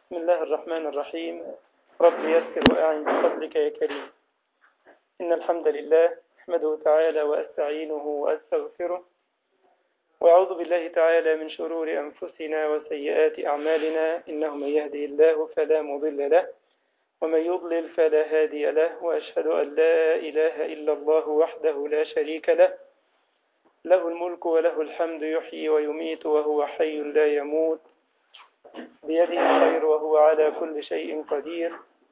بسم الله الرحمن الرحيم رب يسر وأعن بفضلك يا كريم إن الحمد لله أحمده تعالى وأستعينه وأستغفره وأعوذ بالله تعالى من شرور أنفسنا وسيئات أعمالنا إنه من يهده الله فلا مضل له ومن يضلل فلا هادي له وأشهد أن لا إله إلا الله وحده لا شريك له له الملك وله الحمد يحيي ويميت وهو حي لا يموت بيده الخير وهو على كل شيء قدير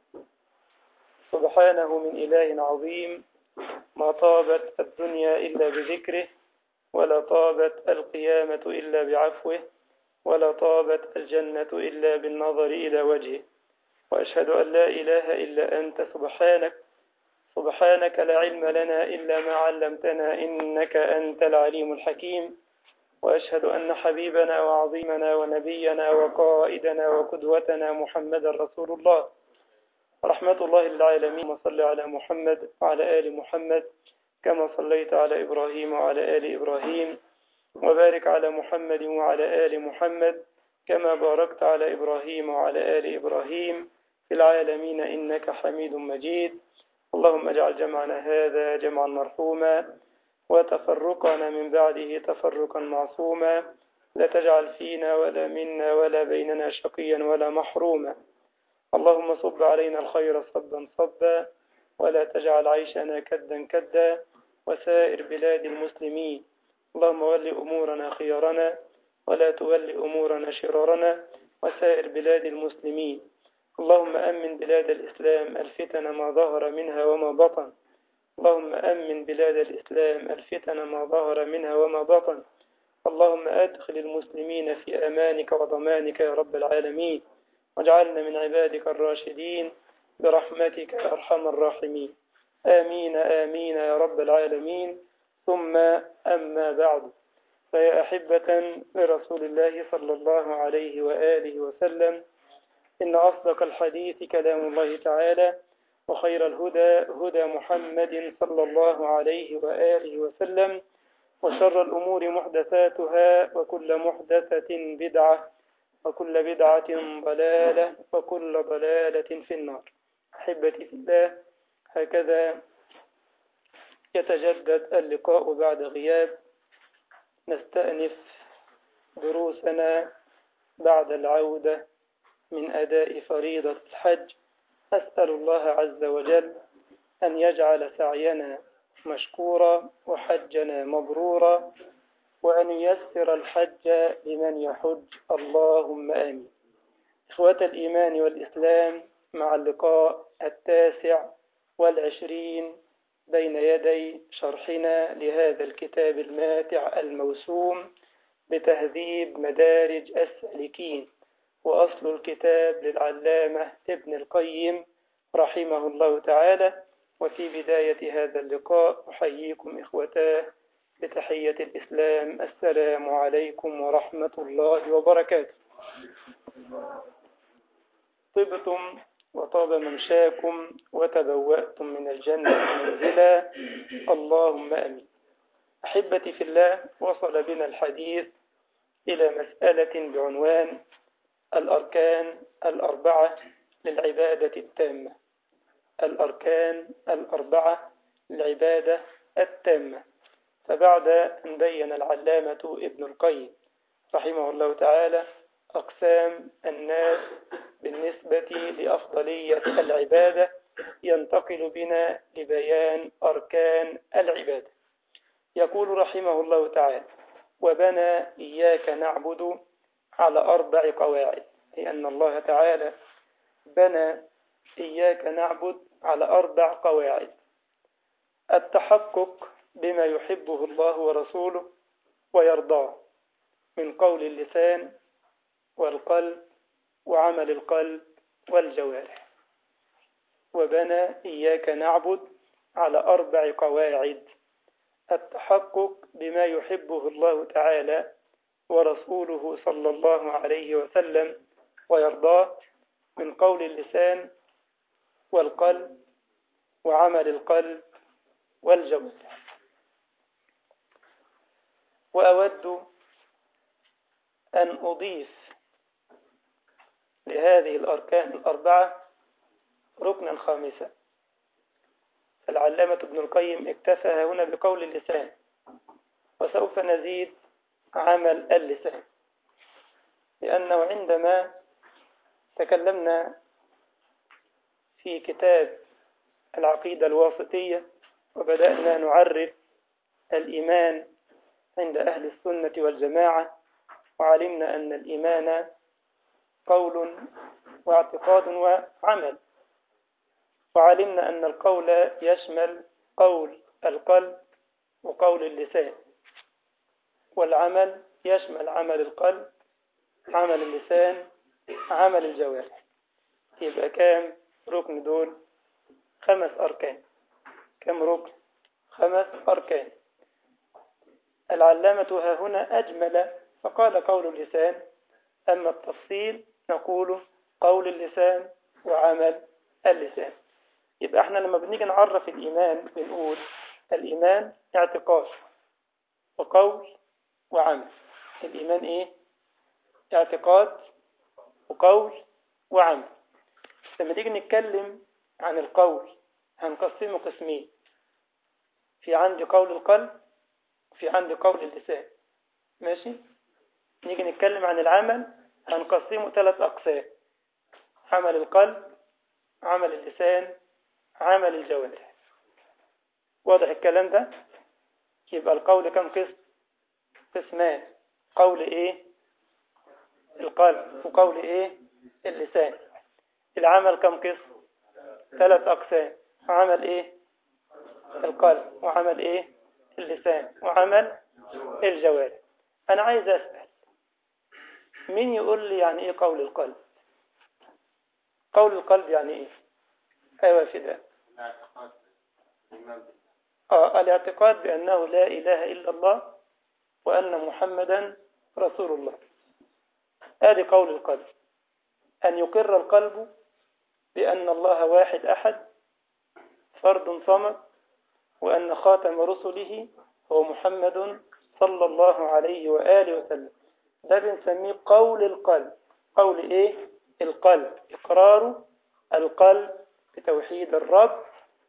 سبحانه من إله عظيم ما طابت الدنيا إلا بذكره ولا طابت القيامة إلا بعفوه ولا طابت الجنة إلا بالنظر إلى وجهه وأشهد أن لا إله إلا أنت سبحانك سبحانك لا علم لنا إلا ما علمتنا إنك أنت العليم الحكيم وأشهد أن حبيبنا وعظيمنا ونبينا وقائدنا وقدوتنا محمد رسول الله رحمة الله للعالمين وصل على محمد وعلى آل محمد كما صليت على إبراهيم وعلى آل إبراهيم وبارك على محمد وعلى آل محمد كما باركت على إبراهيم وعلى آل إبراهيم في العالمين إنك حميد مجيد اللهم اجعل جمعنا هذا جمعا مرحوما وتفرقنا من بعده تفرقا معصوما لا تجعل فينا ولا منا ولا بيننا شقيا ولا محروما اللهم صب علينا الخير صبا صبا ولا تجعل عيشنا كدا كدا وسائر بلاد المسلمين اللهم ول أمورنا خيارنا ولا تول أمورنا شرارنا وسائر بلاد المسلمين اللهم أمن بلاد الإسلام الفتن ما ظهر منها وما بطن اللهم أمن بلاد الإسلام الفتن ما ظهر منها وما بطن اللهم أدخل المسلمين في أمانك وضمانك يا رب العالمين واجعلنا من عبادك الراشدين برحمتك يا أرحم الراحمين آمين آمين يا رب العالمين ثم أما بعد فيا أحبة لرسول الله صلى الله عليه وآله وسلم إن أصدق الحديث كلام الله تعالى وخير الهدى هدى محمد صلى الله عليه وآله وسلم وشر الأمور محدثاتها وكل محدثة بدعة وكل بدعة ضلالة وكل ضلالة في النار أحبتي في الله هكذا يتجدد اللقاء بعد غياب نستأنف دروسنا بعد العودة من أداء فريضة الحج أسأل الله عز وجل أن يجعل سعينا مشكورا وحجنا مبرورا وأن ييسر الحج لمن يحج اللهم آمين إخوة الإيمان والإسلام مع اللقاء التاسع والعشرين بين يدي شرحنا لهذا الكتاب الماتع الموسوم بتهذيب مدارج السالكين وأصل الكتاب للعلامة ابن القيم رحمه الله تعالى وفي بداية هذا اللقاء أحييكم إخوتاه بتحية الإسلام السلام عليكم ورحمة الله وبركاته طبتم وطاب ممشاكم وتبوأتم من الجنة منزلا اللهم أمين أحبتي في الله وصل بنا الحديث إلى مسألة بعنوان الأركان الأربعة للعبادة التامة الأركان الأربعة للعبادة التامة فبعد أن بين العلامة ابن القيم رحمه الله تعالى أقسام الناس بالنسبة لأفضلية العبادة ينتقل بنا لبيان أركان العبادة يقول رحمه الله تعالى وبنى إياك نعبد على أربع قواعد أي أن الله تعالى بنى إياك نعبد على أربع قواعد التحقق بما يحبه الله ورسوله ويرضاه من قول اللسان والقلب وعمل القلب والجوارح وبنى إياك نعبد على أربع قواعد التحقق بما يحبه الله تعالى ورسوله صلى الله عليه وسلم ويرضاه من قول اللسان والقلب وعمل القلب والجوارح وأود أن أضيف لهذه الأركان الأربعة ركنا خامسا العلامة ابن القيم اكتفى هنا بقول اللسان وسوف نزيد عمل اللسان لأنه عندما تكلمنا في كتاب العقيدة الواسطية وبدأنا نعرف الإيمان عند أهل السنة والجماعة وعلمنا أن الإيمان قول واعتقاد وعمل وعلمنا أن القول يشمل قول القلب وقول اللسان والعمل يشمل عمل القلب عمل اللسان عمل الجوارح يبقى كام ركن دول خمس أركان كم ركن خمس أركان العلامة ها هنا أجمل فقال قول اللسان أما التفصيل نقول قول اللسان وعمل اللسان يبقى احنا لما بنيجي نعرف الإيمان بنقول الإيمان اعتقاد وقول وعمل الإيمان إيه؟ اعتقاد وقول وعمل لما نيجي نتكلم عن القول هنقسمه قسمين في عندي قول القلب وفي عندي قول اللسان ماشي نيجي نتكلم عن العمل هنقسمه ثلاث أقسام عمل القلب عمل اللسان عمل الجوارح واضح الكلام ده يبقى القول كم قسم قسمان قول ايه القلب وقول ايه اللسان العمل كم قسم ثلاث أقسام عمل ايه القلب وعمل ايه اللسان وعمل الجوارح انا عايز اسأل مين يقول لي يعني ايه قول القلب قول القلب يعني ايه ايوه فداء آه الاعتقاد بأنه لا إله إلا الله وأن محمدا رسول الله هذه قول القلب أن يقر القلب بأن الله واحد أحد فرد صمد وأن خاتم رسله هو محمد صلى الله عليه وآله وسلم ده بنسميه قول القلب قول إيه؟ القلب إقرار القلب بتوحيد الرب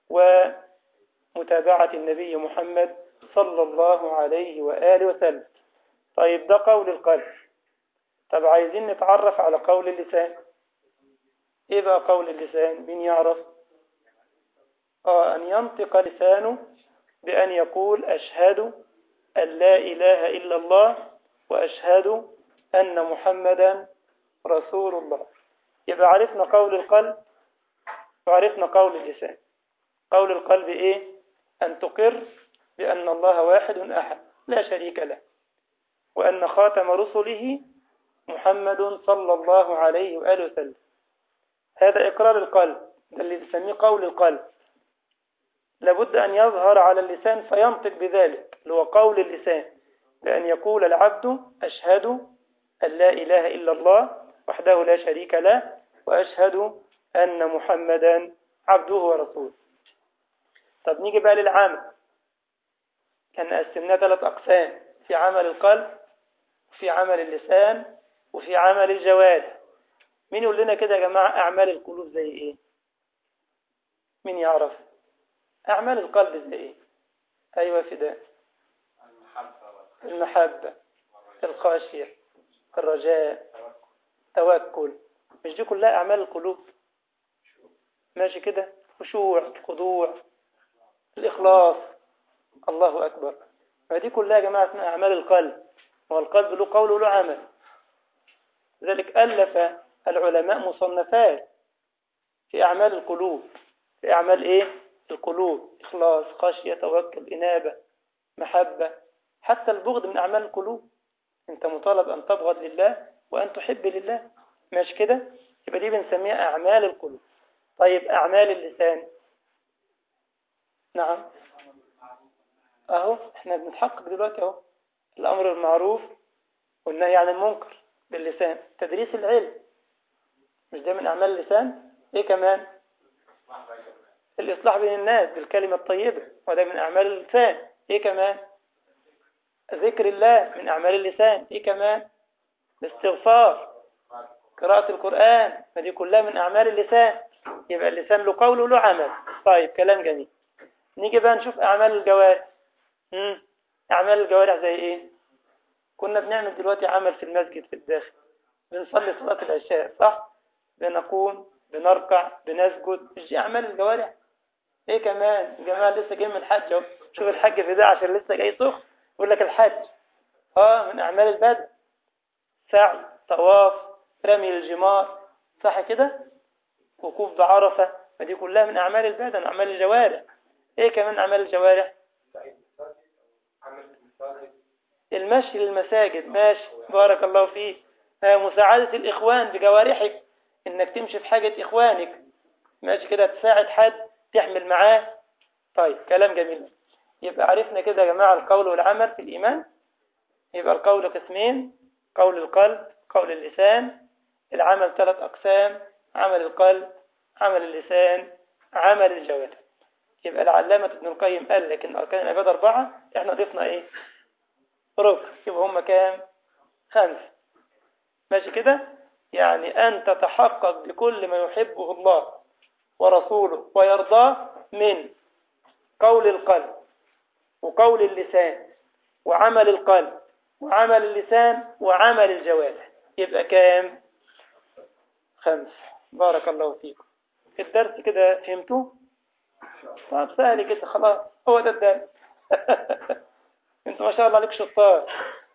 ومتابعة النبي محمد صلى الله عليه وآله وسلم طيب ده قول القلب طب عايزين نتعرف على قول اللسان ايه بقى قول اللسان مين يعرف اه ان ينطق لسانه بان يقول اشهد ان لا اله الا الله واشهد ان محمدا رسول الله يبقى عرفنا قول القلب وعرفنا قول اللسان قول القلب ايه ان تقر بان الله واحد احد لا شريك له وان خاتم رسله محمد صلى الله عليه وآله وسلم هذا إقرار القلب ده اللي بنسميه قول القلب لابد أن يظهر على اللسان فينطق بذلك اللي هو قول اللسان بأن يقول العبد أشهد أن لا إله إلا الله وحده لا شريك له وأشهد أن محمدا عبده ورسوله طب نيجي بقى للعمل كان قسمناه ثلاث أقسام في عمل القلب وفي عمل اللسان وفي عمل الجوارح مين يقول لنا كده يا جماعة أعمال القلوب زي إيه مين يعرف أعمال القلب زي إيه أيوة فداء المحبة الخاشية الرجاء توكل مش دي كلها أعمال القلوب ماشي كده خشوع خضوع الإخلاص الله أكبر ما دي كلها يا جماعة اسمها أعمال القلب والقلب له قول وله عمل لذلك ألف العلماء مصنفات في أعمال القلوب في أعمال إيه؟ القلوب إخلاص خشية توكل إنابة محبة حتى البغض من أعمال القلوب أنت مطالب أن تبغض لله وأن تحب لله مش كده؟ يبقى دي بنسميها أعمال القلوب طيب أعمال اللسان نعم أهو إحنا بنتحقق دلوقتي أهو الأمر المعروف والنهي عن المنكر باللسان تدريس العلم مش ده من أعمال اللسان إيه كمان الإصلاح بين الناس بالكلمة الطيبة وده من أعمال اللسان إيه كمان ذكر الله من أعمال اللسان إيه كمان الاستغفار قراءة القرآن فدي كلها من أعمال اللسان يبقى اللسان له قول وله عمل طيب كلام جميل نيجي بقى نشوف أعمال الجوارح مم. أعمال الجوارح زي إيه كنا بنعمل دلوقتي عمل في المسجد في الداخل بنصلي صلاة العشاء صح بنقوم بنركع بنسجد مش دي أعمال الجوارح إيه كمان الجماعة لسه جاي من الحج اهو شوف الحج في ده عشان لسه جاي سخن يقول لك الحج اه من أعمال البدن سعي طواف رمي الجمار صح كده وقوف بعرفة فدي كلها من أعمال البدن أعمال الجوارح إيه كمان أعمال الجوارح المشي للمساجد ماشي بارك الله فيك مساعدة الإخوان بجوارحك إنك تمشي في حاجة إخوانك ماشي كده تساعد حد تحمل معاه طيب كلام جميل يبقى عرفنا كده يا جماعة القول والعمل في الإيمان يبقى القول قسمين قول القلب قول اللسان العمل ثلاث أقسام عمل القلب عمل اللسان عمل الجوارح يبقى العلامة ابن القيم قال لك إن أركان العبادة أربعة إحنا ضفنا إيه ركن يبقى هم كام خمسة ماشي كده يعني أن تتحقق بكل ما يحبه الله ورسوله ويرضاه من قول القلب وقول اللسان وعمل القلب وعمل اللسان وعمل الجوارح يبقى كام خمس بارك الله فيكم الدرس كده فهمتوه طب سهل كده خلاص هو ده الدرس انت ما شاء الله عليك شطار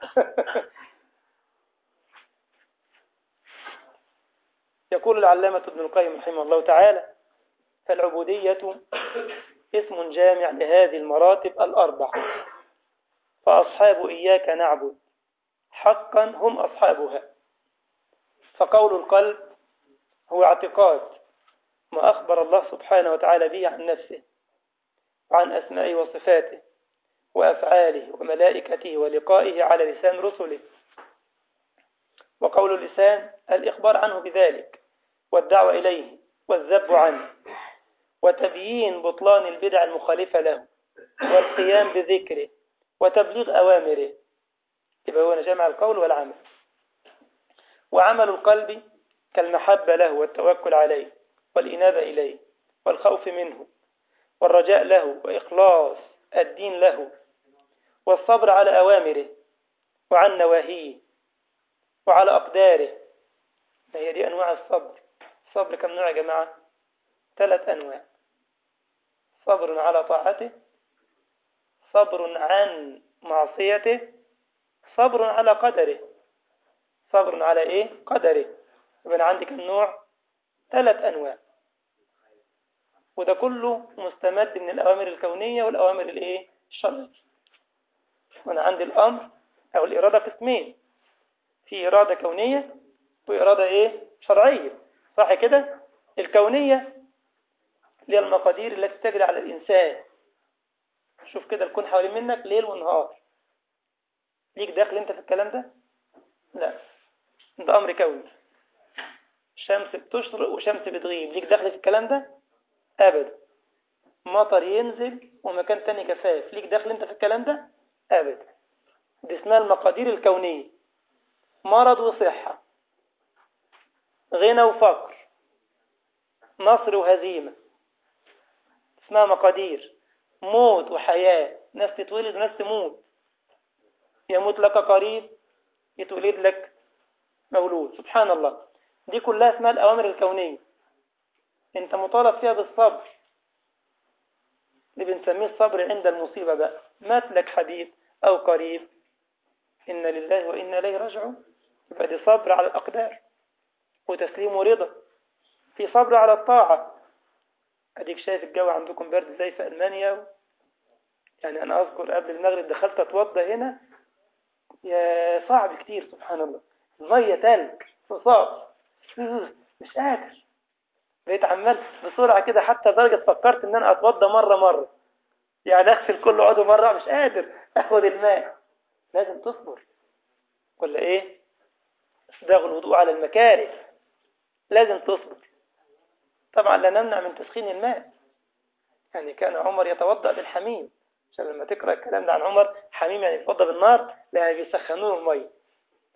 يقول العلامة ابن القيم رحمه الله تعالى فالعبودية اسم جامع لهذه المراتب الأربع فأصحاب إياك نعبد حقا هم أصحابها فقول القلب هو اعتقاد ما أخبر الله سبحانه وتعالى به عن نفسه وعن أسمائه وصفاته وأفعاله وملائكته ولقائه على لسان رسله وقول اللسان الإخبار عنه بذلك والدعوة إليه والذب عنه وتبيين بطلان البدع المخالفة له والقيام بذكره وتبليغ أوامره يبقى هو جمع القول والعمل وعمل القلب كالمحبة له والتوكل عليه والإنابة إليه والخوف منه والرجاء له وإخلاص الدين له والصبر على أوامره وعن نواهيه وعلى أقداره هي دي أنواع الصبر الصبر كم نوع يا جماعة ثلاث أنواع صبر على طاعته صبر عن معصيته صبر على قدره صبر على إيه قدره يبقى عندك النوع ثلاث أنواع وده كله مستمد من الأوامر الكونية والأوامر الإيه الشرعية وأنا عندي الأمر أو الإرادة قسمين في إرادة كونية وإرادة إيه شرعية صح كده الكونية اللي هي المقادير التي تجري على الإنسان شوف كده الكون حوالين منك ليل ونهار ليك داخل انت في الكلام ده لا ده أمر كوني شمس بتشرق وشمس بتغيب ليك داخل في الكلام ده أبدا مطر ينزل ومكان تاني كفاف ليك داخل انت في الكلام ده أبدا دي اسمها المقادير الكونية مرض وصحة غنى وفقر نصر وهزيمة اسمها مقادير موت وحياة ناس تتولد وناس تموت يموت لك قريب يتولد لك مولود سبحان الله دي كلها اسمها الأوامر الكونية انت مطالب فيها بالصبر اللي بنسميه الصبر عند المصيبة بقى مات لك حبيب أو قريب إن لله وإنا إليه راجعون يبقى دي صبر على الأقدار وتسليم ورضا في صبر على الطاعة أديك شايف الجو عندكم برد زي في ألمانيا يعني أنا أذكر قبل المغرب دخلت أتوضى هنا يا صعب كتير سبحان الله المية تلج صصاص مش قادر بقيت عمال بسرعة كده حتى درجة فكرت ان انا اتوضى مرة مرة يعني اغسل كل عضو مرة مش قادر اخد الماء لازم تصبر ولا ايه اسباغ الوضوء على المكاره لازم تصبر طبعا لا نمنع من تسخين الماء يعني كان عمر يتوضأ بالحميم عشان لما تقرأ الكلام ده عن عمر حميم يعني يتوضأ بالنار لا يعني بيسخنوه المية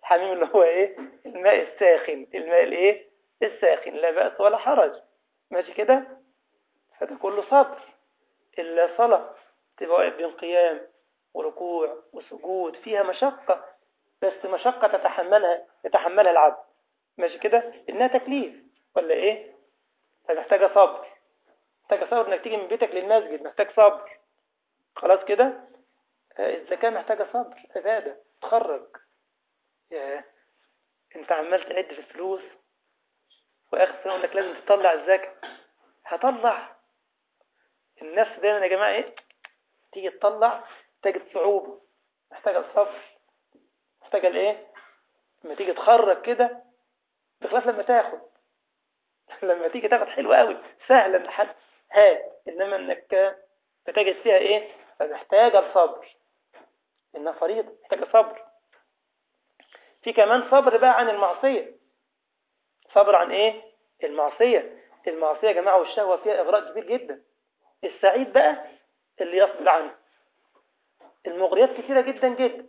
حميم اللي هو ايه الماء الساخن الماء الايه الساخن لا بأس ولا حرج ماشي كده فده كله صبر إلا صلاة تبقى واقف بين قيام وركوع وسجود فيها مشقة بس مشقة تتحملها يتحملها العبد ماشي كده إنها تكليف ولا إيه فمحتاجة صبر محتاجة صبر إنك تيجي من بيتك للمسجد محتاج صبر خلاص كده الزكاة محتاجة صبر عبادة تخرج يا انت عمال تعد في الفلوس واخر سنه يقول لك لازم تطلع الزكاه هطلع النفس دايما يا جماعه ايه تيجي تطلع تجد صعوبه محتاجه الصبر محتاجه الايه لما تيجي تخرج كده بخلاف لما تاخد لما تيجي تاخد حلو قوي سهلا لحد هات انما انك بتجد فيها ايه فمحتاجه الصبر انها فريضه محتاجه صبر في كمان صبر بقى عن المعصيه صبر عن ايه المعصيه المعصيه يا جماعه والشهوه فيها اغراء كبير جدا السعيد بقى اللي يصبر عنه المغريات كثيره جدا جدا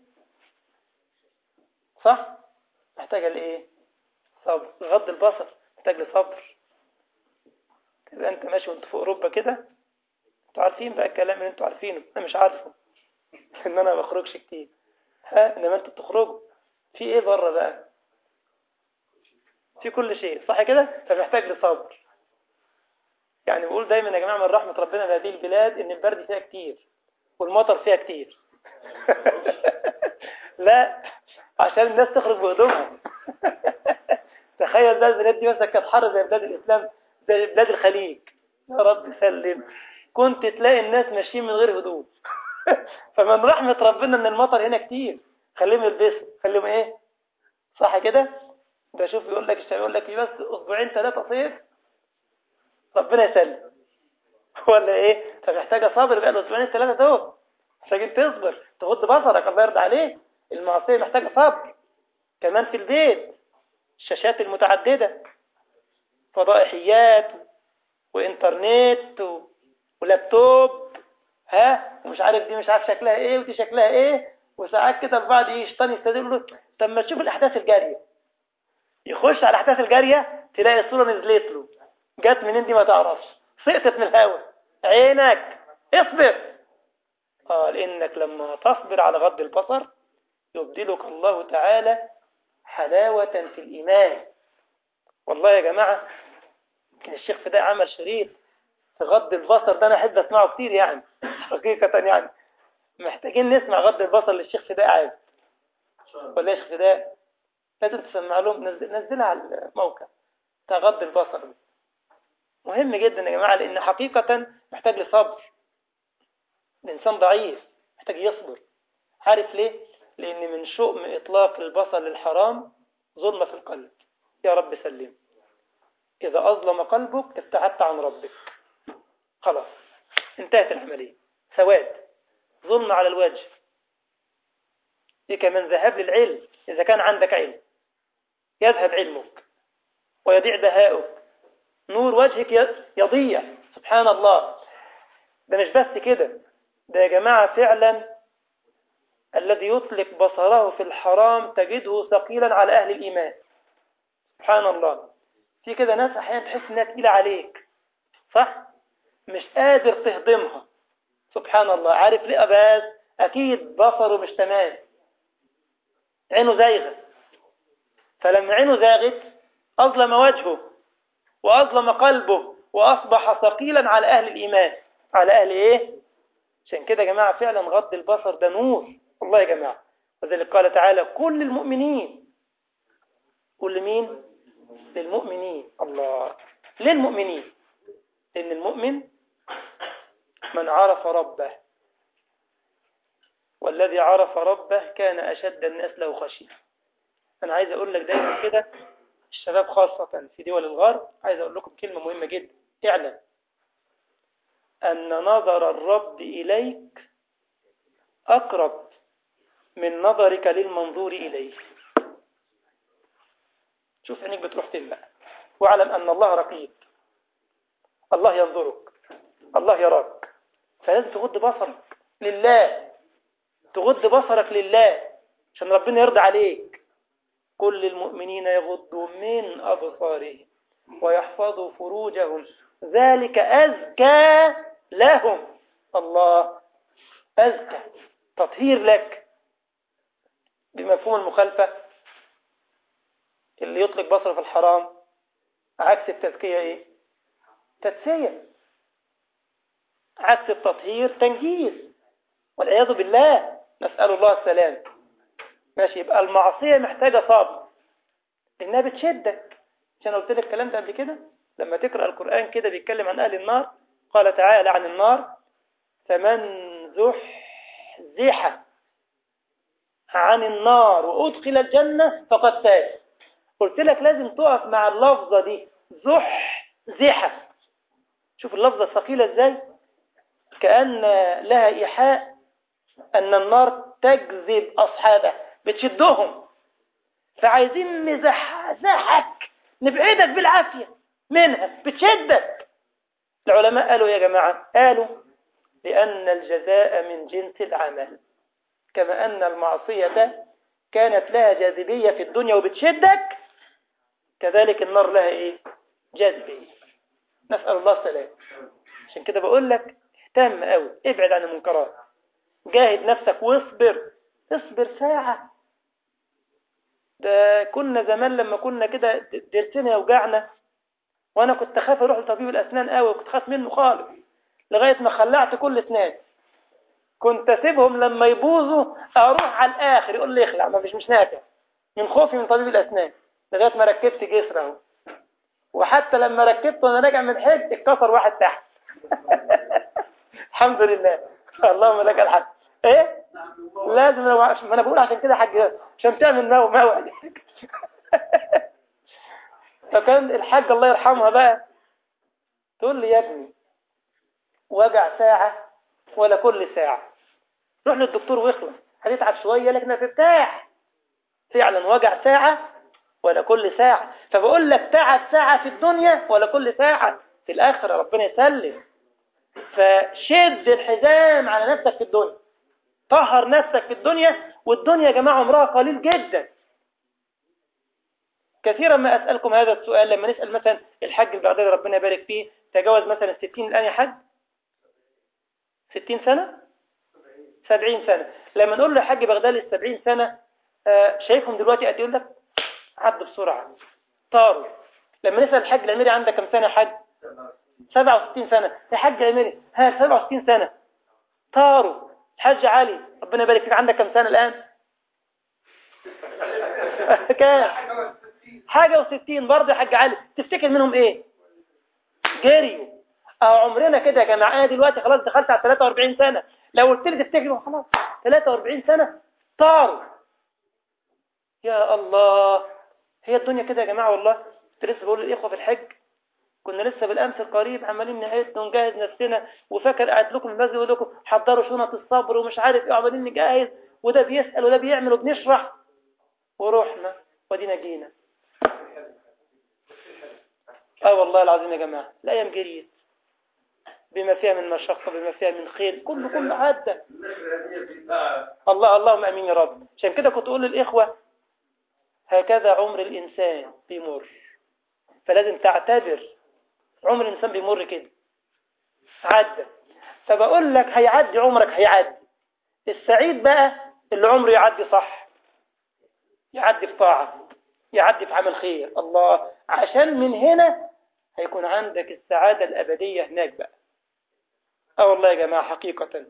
صح محتاجه لايه صبر غض البصر محتاج لصبر تبقى انت ماشي وانت في اوروبا كده انتوا عارفين بقى الكلام اللي انتوا عارفينه انا مش عارفه ان انا ما بخرجش كتير ها انما انتوا بتخرجوا في ايه بره بقى في كل شيء صح كده فمحتاج لصبر يعني بقول دايما يا جماعه من رحمه ربنا بهذه البلاد ان البرد فيها كتير والمطر فيها كتير لا عشان الناس تخرج بهدومها تخيل بقى البلاد دي مثلا كانت حر زي بلاد الاسلام زي بلاد الخليج يا رب سلم كنت تلاقي الناس ماشيين من غير هدوم فمن رحمه ربنا ان المطر هنا كتير خليهم يلبسوا خليهم ايه صح كده ده شوف يقول لك الشباب يقول لك بس اسبوعين ثلاثه صيف ربنا يسلم ولا ايه فمحتاجه صبر بقى الاسبوعين الثلاثه دول محتاجين تصبر تغض بصرك الله يرضى عليك المعصيه محتاجه صبر كمان في البيت الشاشات المتعدده فضائحيات وانترنت و... ولابتوب ها ومش عارف دي مش عارف شكلها ايه ودي شكلها ايه وساعات كده البعض يشتني يستدل له طب ما تشوف الاحداث الجاريه يخش على الاحداث الجاريه تلاقي الصوره نزلت له جت منين دي ما تعرفش سقطت من الهواء عينك اصبر اه لانك لما تصبر على غض البصر يبدلك الله تعالى حلاوة في الإيمان والله يا جماعة الشيخ فداء عمل شريط في غض البصر ده أنا أحب أسمعه كتير يعني حقيقة يعني محتاجين نسمع غض البصر للشيخ فداء عايز ولا يا شيخ فداء لازم تسمع لهم نزلها على الموقع بتاع غض البصر مهم جدا يا جماعة لأن حقيقة محتاج لصبر الإنسان ضعيف محتاج يصبر عارف ليه؟ لأن من شؤم إطلاق البصر للحرام ظلمة في القلب يا رب سلم إذا أظلم قلبك ابتعدت عن ربك خلاص انتهت العملية سواد ظلم على الوجه دي كمان ذهاب للعلم إذا كان عندك علم يذهب علمك ويضيع بهاؤك نور وجهك يضيع سبحان الله ده مش بس كده ده يا جماعة فعلا الذي يطلق بصره في الحرام تجده ثقيلا على أهل الإيمان سبحان الله في كده ناس أحيانا تحس إنها تقيلة عليك صح؟ مش قادر تهضمها سبحان الله عارف ليه أباس أكيد بصره مش تمام عينه زايغة فلما عينه زاغت أظلم وجهه وأظلم قلبه وأصبح ثقيلا على أهل الإيمان على أهل إيه؟ عشان كده يا جماعة فعلا غض البصر ده نور والله يا جماعة وذلك قال تعالى كل المؤمنين كل مين للمؤمنين الله للمؤمنين لأن المؤمن من عرف ربه والذي عرف ربه كان أشد الناس له خشية أنا عايز أقول لك دايما كده الشباب خاصة في دول الغرب عايز أقول لكم كلمة مهمة جدا اعلم أن نظر الرب إليك أقرب من نظرك للمنظور إليه شوف عينيك بتروح فين بقى واعلم أن الله رقيب الله ينظرك الله يراك فلازم تغض بصرك لله تغض بصرك لله عشان ربنا يرضى عليك قل للمؤمنين يغضوا من أبصارهم ويحفظوا فروجهم ذلك أزكى لهم الله أزكى تطهير لك بمفهوم المخالفة اللي يطلق بصره في الحرام عكس التزكية ايه تدسية عكس التطهير تنجيز والعياذ بالله نسأل الله السلام ماشي يبقى المعصية محتاجة صبر إنها بتشدك عشان قلت لك الكلام ده قبل كده لما تقرأ القرآن كده بيتكلم عن أهل النار قال تعالى عن النار فمن زحزح عن النار وأدخل الجنة فقد فاز قلت لك لازم تقف مع اللفظة دي زحزحة شوف اللفظة الثقيلة ازاي كأن لها إيحاء أن النار تجذب أصحابها بتشدهم فعايزين نزحزحك نبعدك بالعافية منها بتشدك العلماء قالوا يا جماعة قالوا لأن الجزاء من جنس العمل كما أن المعصية كانت لها جاذبية في الدنيا وبتشدك كذلك النار لها إيه جاذبية نسأل الله السلام عشان كده بقول لك اهتم قوي ابعد عن المنكرات جاهد نفسك واصبر اصبر ساعة ده كنا زمان لما كنا كده درسنا يوجعنا وانا كنت خاف اروح لطبيب الاسنان قوي وكنت خاف منه خالص لغاية ما خلعت كل اسنان كنت اسيبهم لما يبوظوا اروح على الاخر يقول لي اخلع ما فيش مش نافع من خوفي من طبيب الاسنان لغاية ما ركبت جسر اهو وحتى لما ركبت وانا راجع من حج اتكسر واحد تحت الحمد لله اللهم لك الحمد ايه لازم لو ما انا بقول عشان كده حاج عشان تعمل مو موعد فكان الحاج الله يرحمها بقى تقول لي يا ابني وجع ساعة ولا كل ساعة روح للدكتور واخلص هتتعب شوية لكن هترتاح فعلا وجع ساعة ولا كل ساعة فبقول لك تعب ساعة في الدنيا ولا كل ساعة في الآخرة ربنا يسلم فشد الحزام على نفسك في الدنيا طهر نفسك في الدنيا والدنيا يا جماعة عمرها قليل جدا كثيرا ما أسألكم هذا السؤال لما نسأل مثلا الحج البغدادي ربنا يبارك فيه تجاوز مثلا الستين الآن يا حج ستين سنة سبعين سنة لما نقول له حج بغدادي السبعين سنة آه شايفهم دلوقتي قد يقول لك عد بسرعة طاروا لما نسأل الحج الأميري عندك كم سنة حج 67 سنة يا حج أميري ها 67 سنة طاروا حج علي ربنا يبارك فيك عندك كم سنة الآن كام حاجة وستين برضه يا حاج علي تفتكر منهم ايه جريوا اه عمرنا كده يا جماعة انا دلوقتي خلاص دخلت على 43 سنة لو قلت لي تفتكر خلاص 43 سنة طاروا يا الله هي الدنيا كده يا جماعة والله كنت لسه بقول للإخوة في الحج كنا لسه بالأمس القريب عمالين نعد ونجهز نفسنا وفاكر قاعد لكم المسجد يقول لكم حضروا شنط الصبر ومش عارف ايه عمالين نجهز وده بيسأل وده بيعمل وبنشرح ورحنا ودينا جينا اه والله العظيم يا جماعة الأيام جريت بما فيها من مشقة بما فيها من خير كله كله عدى الله اللهم أمين يا رب عشان كده كنت أقول للإخوة هكذا عمر الإنسان بيمر فلازم تعتبر عمر الإنسان بيمر كده عدى فبقول لك هيعدي عمرك هيعدي السعيد بقى اللي عمره يعدي صح يعدي في طاعة يعدي في عمل خير الله عشان من هنا هيكون عندك السعادة الأبدية هناك بقى اه والله يا جماعة حقيقة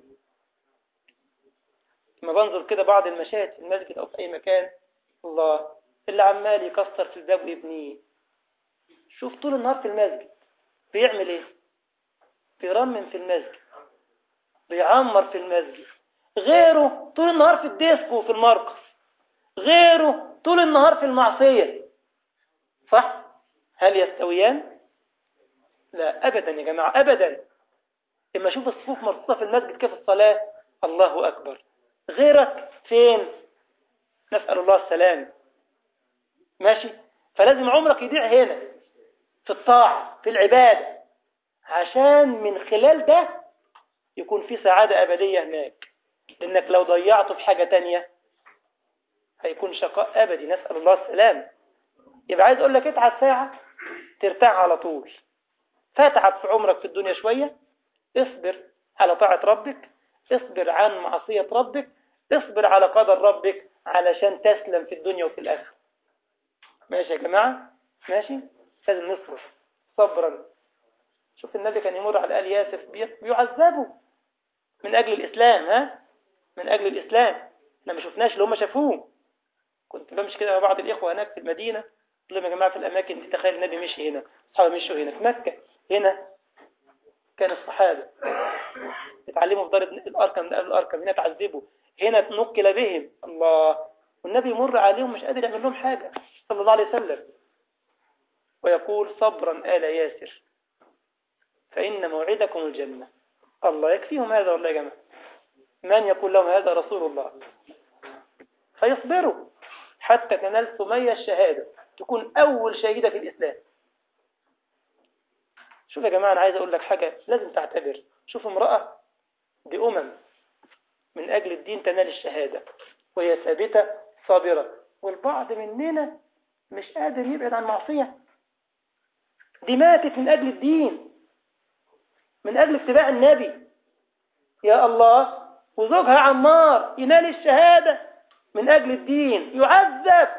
لما بنظر كده بعض المشاهد في المسجد أو في أي مكان الله اللي عمال يكسر في الباب ويبنيه شوف طول النهار في المسجد بيعمل ايه بيرمم في المسجد بيعمر في المسجد غيره طول النهار في الديسكو وفي المرقص غيره طول النهار في المعصية صح هل يستويان لا أبدا يا جماعة أبدا إما شوف الصفوف مرصوصة في المسجد كيف الصلاة الله أكبر غيرك فين نسأل الله السلام ماشي فلازم عمرك يضيع هنا في الطاعة في العبادة عشان من خلال ده يكون في سعادة أبدية هناك لأنك لو ضيعته في حاجة تانية هيكون شقاء أبدي نسأل الله السلام يبقى عايز أقول لك اتعب ساعة ترتاح على طول فتعب في عمرك في الدنيا شوية اصبر على طاعة ربك اصبر عن معصية ربك اصبر على قدر ربك علشان تسلم في الدنيا وفي الآخرة ماشي يا جماعة ماشي لازم نصبر صبرا شوف النبي كان يمر على آل ياسف بيعذبوا من أجل الإسلام ها من أجل الإسلام احنا ما شفناش اللي هم شافوه كنت بمشي كده مع بعض الإخوة هناك في المدينة قلت لهم يا جماعة في الأماكن دي تخيل النبي مشي هنا أصحابه مشوا هنا في مكة هنا كان الصحابة اتعلموا في دار الأركم من قبل الأركم هنا تعذبوا هنا نقل بهم الله والنبي يمر عليهم مش قادر يعمل لهم حاجة صلى الله عليه وسلم ويقول صبرا آل ياسر فإن موعدكم الجنة الله يكفيهم هذا والله يا جماعة من يقول لهم هذا رسول الله فيصبروا حتى تنال سمية الشهادة تكون أول شهيدة في الإسلام شوف يا جماعة أنا عايز أقول لك حاجة لازم تعتبر شوف امرأة بأمم من أجل الدين تنال الشهادة وهي ثابتة صابرة والبعض مننا مش قادر يبعد عن معصية دي ماتت من أجل الدين من أجل اتباع النبي يا الله وزوجها عمار ينال الشهادة من أجل الدين يعذب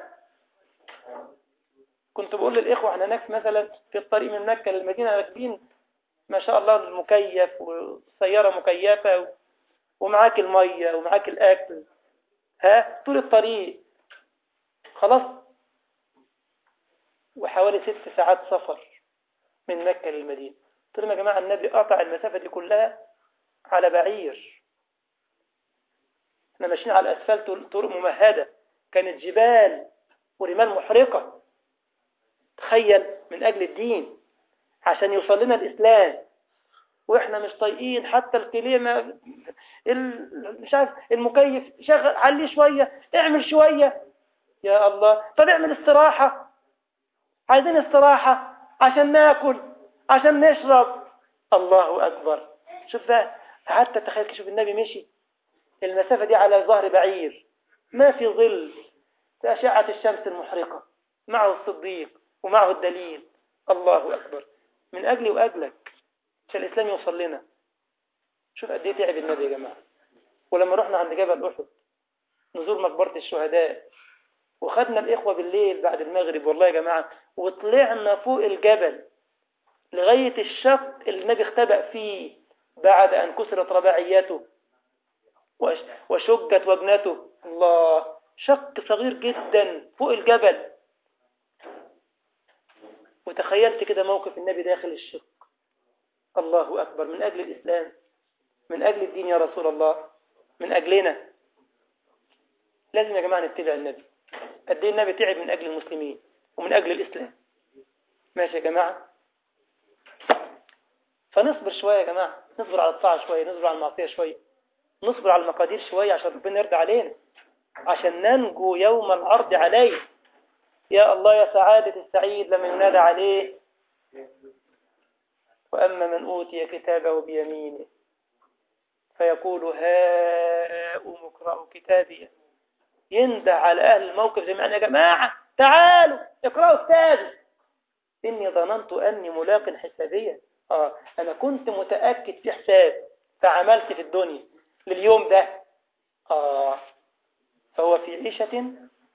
كنت بقول للإخوة احنا هناك مثلا في الطريق من مكة للمدينة راكبين ما شاء الله المكيف وسيارة مكيفة ومعاك المية ومعاك الأكل ها طول الطريق خلاص وحوالي ست ساعات سفر من مكة للمدينة قلت لهم يا جماعة النبي قطع المسافة دي كلها على بعير احنا ماشيين على الأسفلت طرق ممهدة كانت جبال ورمال محرقة تخيل من أجل الدين عشان يوصل لنا الإسلام واحنا مش طايقين حتى الكلمة مش عارف المكيف شغل عليه شوية اعمل شوية يا الله طب اعمل استراحة عايزين استراحة عشان ناكل عشان نشرب الله أكبر شوف بقى حتى تخيل شوف النبي مشي المسافة دي على ظهر بعير ما في ظل في أشعة الشمس المحرقة معه الصديق ومعه الدليل الله أكبر من أجلي وأجلك عشان الإسلام يوصل لنا شوف قد ايه تعب النبي يا جماعة ولما رحنا عند جبل أحد نزور مقبرة الشهداء وخدنا الإخوة بالليل بعد المغرب والله يا جماعة وطلعنا فوق الجبل لغاية الشق اللي النبي اختبأ فيه بعد أن كسرت رباعيته وشجت وجنته الله شق صغير جدا فوق الجبل وتخيلت كده موقف النبي داخل الشق الله أكبر من أجل الإسلام من أجل الدين يا رسول الله من أجلنا لازم يا جماعة نتبع النبي قد ايه النبي تعب من أجل المسلمين ومن أجل الإسلام ماشي يا جماعة فنصبر شوية يا جماعة نصبر على الطاعة شوية نصبر على المعصية شوية نصبر على المقادير شوية عشان ربنا يرضى علينا عشان ننجو يوم العرض عليه يا الله يا سعادة السعيد لما ينادى عليه وأما من أوتي كتابه بيمينه فيقول هاؤم اقرأوا كتابي يندى على أهل الموقف جميعا يا جماعة تعالوا اقرأوا كتابي إني ظننت أني ملاق حسابيا آه أنا كنت متأكد في حساب فعملت في الدنيا لليوم ده آه فهو في عيشة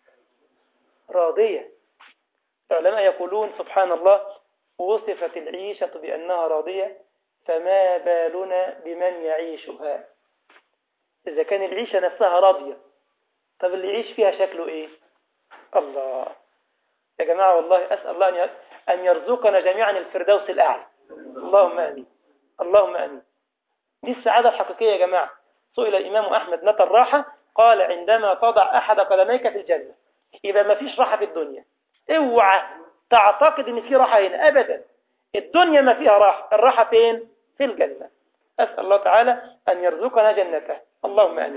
راضية العلماء يقولون سبحان الله وصفت العيشة بأنها راضية فما بالنا بمن يعيشها إذا كان العيشة نفسها راضية طب اللي يعيش فيها شكله إيه الله يا جماعة والله أسأل الله أن يرزقنا جميعا الفردوس الأعلى اللهم آمين اللهم آمين دي السعادة الحقيقية يا جماعة سئل الإمام أحمد متى الراحة قال عندما تضع أحد قدميك في الجنة يبقى ما فيش راحة في الدنيا اوعى تعتقد ان في راحة هنا ابدا الدنيا ما فيها راحة الراحة فين في الجنة أسأل الله تعالى أن يرزقنا جنته اللهم آمين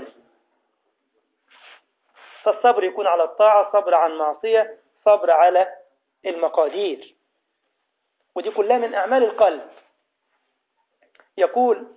فالصبر يكون على الطاعة صبر عن معصية صبر على المقادير ودي كلها من أعمال القلب يقول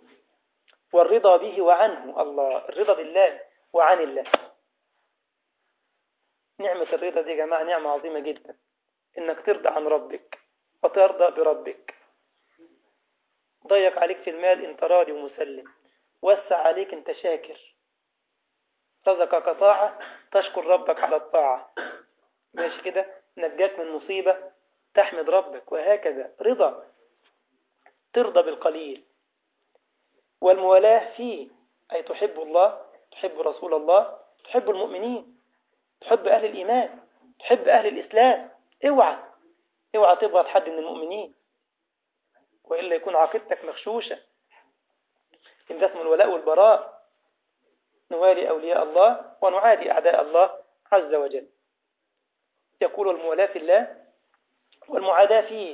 والرضا به وعنه الله الرضا بالله وعن الله نعمة الرضا دي يا جماعة نعمة عظيمة جدا إنك ترضى عن ربك وترضى بربك ضيق عليك في المال انت راضي ومسلم وسع عليك انت شاكر رزقك طاعة تشكر ربك على الطاعة ماشي كده نجاك من مصيبة تحمد ربك وهكذا رضا ترضى بالقليل والموالاة فيه أي تحب الله تحب رسول الله تحب المؤمنين تحب أهل الإيمان تحب أهل الإسلام اوعى اوعى تبغض حد من المؤمنين وإلا يكون عقيدتك مغشوشة إن ده اسمه الولاء والبراء نوالي أولياء الله ونعادي أعداء الله عز وجل يقول المولاة في الله والمعاداة فيه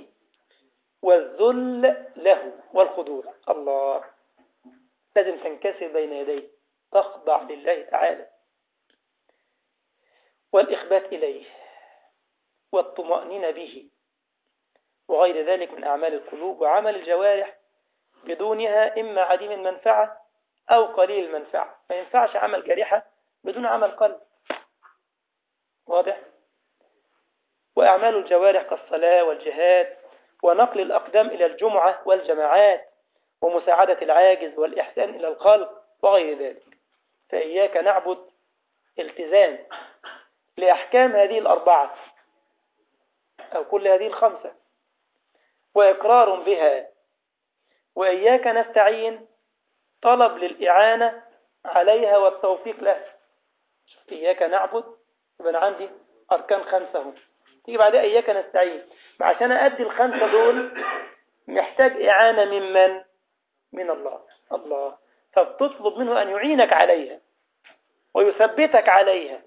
والذل له والخضوع الله لازم تنكسر بين يديه تخضع لله تعالى والإخبات إليه والطمأنينة به وغير ذلك من أعمال القلوب وعمل الجوارح بدونها إما عديم المنفعة أو قليل المنفعة ما ينفعش عمل جارحة بدون عمل قلب واضح وأعمال الجوارح كالصلاة والجهاد ونقل الأقدام إلى الجمعة والجماعات ومساعدة العاجز والإحسان إلى الخلق وغير ذلك فإياك نعبد التزام لأحكام هذه الأربعة أو كل هذه الخمسة وإقرار بها وإياك نستعين طلب للإعانة عليها والتوفيق لها إياك نعبد يبقى أنا عندي أركان خمسة هم تيجي بعدها إياك نستعين عشان أدي الخمسة دول محتاج إعانة من من؟ من الله الله فبتطلب منه أن يعينك عليها ويثبتك عليها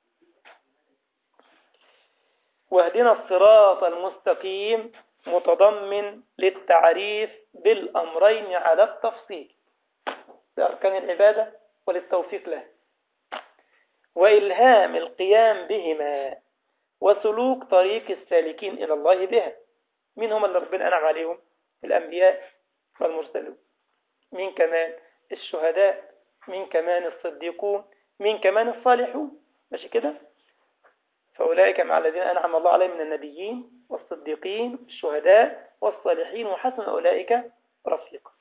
واهدنا الصراط المستقيم متضمن للتعريف بالأمرين على التفصيل لأركان العبادة وللتوفيق له وإلهام القيام بهما وسلوك طريق السالكين إلى الله بها مين هم اللي ربنا أنعم عليهم الأنبياء والمرسلون مين كمان الشهداء مين كمان الصديقون مين كمان الصالحون ماشي كده فأولئك مع الذين أنعم الله عليهم من النبيين والصديقين الشهداء والصالحين وحسن أولئك رفيقا